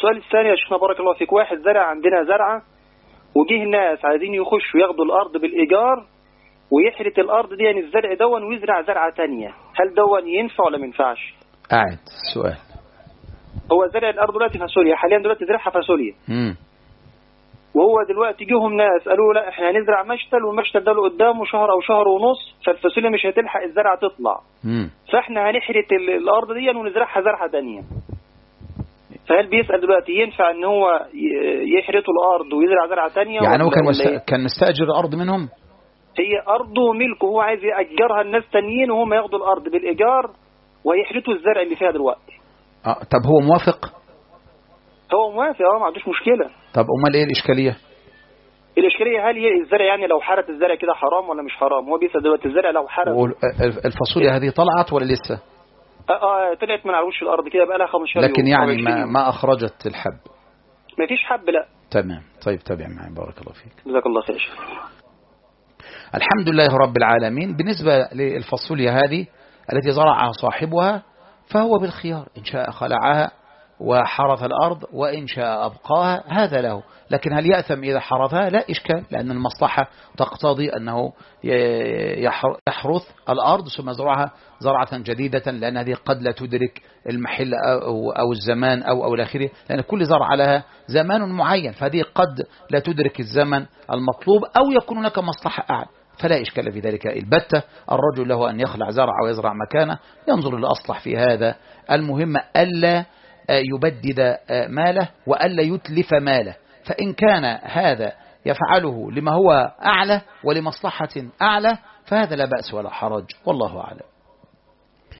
السؤال الثاني يا شيخنا بارك الله فيك واحد زرع عندنا زرعة وجه ناس عايزين يخشوا ياخدوا الأرض بالإيجار ويحرث الأرض دي يعني الزرع دون ويزرع زرعة تانية هل دون ينفع ولا ما ينفعش؟ قاعد سؤال هو زرع الأرض دلوقتي فاصوليا حاليا دلوقتي زرعها فاصوليا مم. وهو دلوقتي جيهم ناس قالوا لا احنا هنزرع مشتل والمشتل ده له قدامه شهر او شهر ونص فالفاصوليا مش هتلحق الزرعه تطلع مم. فاحنا هنحرث ال- الارض دي ونزرعها زرعه تانية فهل بيسال دلوقتي ينفع ان هو ي- يحرثوا الارض ويزرع زرعه تانية يعني هو ولا- كان ولا مست... إيه؟ كان مستأجر الأرض منهم هي ارضه ملكه هو عايز ياجرها الناس تانيين وهم ياخدوا الارض بالايجار ويحرثوا الزرع اللي فيها دلوقتي آه. طب هو موافق هو موافق اه ما عندوش مشكله طب أمال إيه الإشكالية الاشكاليه هل هي الزرع يعني لو حرث الزرع كده حرام ولا مش حرام هو بيسال دلوقتي الزرع لو حرث وال- الفاصوليا هذه طلعت ولا لسه اه اه طلعت من على وش الارض كده بقى لها 15 يوم لكن أو يعني 20 ما, يوم. ما أخرجت الحب ما فيش حب لا تمام طيب تابع معي بارك الله فيك جزاك الله خير الحمد لله رب العالمين بالنسبة للفاصوليا هذه التي زرعها صاحبها فهو بالخيار إن شاء خلعها وحرث الأرض وإن شاء أبقاها هذا له لكن هل يأثم إذا حرثها لا إشكال لأن المصلحة تقتضي أنه ي- يحر- يحرث الأرض ثم يزرعها زرعة جديدة لأن هذه قد لا تدرك المحل أو, أو الزمان أو أو الآخره لأن كل زرعة لها زمان معين فهذه قد لا تدرك الزمن المطلوب أو يكون هناك مصلحة أعلى فلا إشكال في ذلك البتة الرجل له أن يخلع زرع ويزرع مكانه ينظر للأصلح في هذا المهم ألا آه، يبدد آه، ماله وألا يتلف ماله فإن كان هذا يفعله لما هو أعلى ولمصلحة أعلى فهذا لا بأس ولا حرج والله أعلم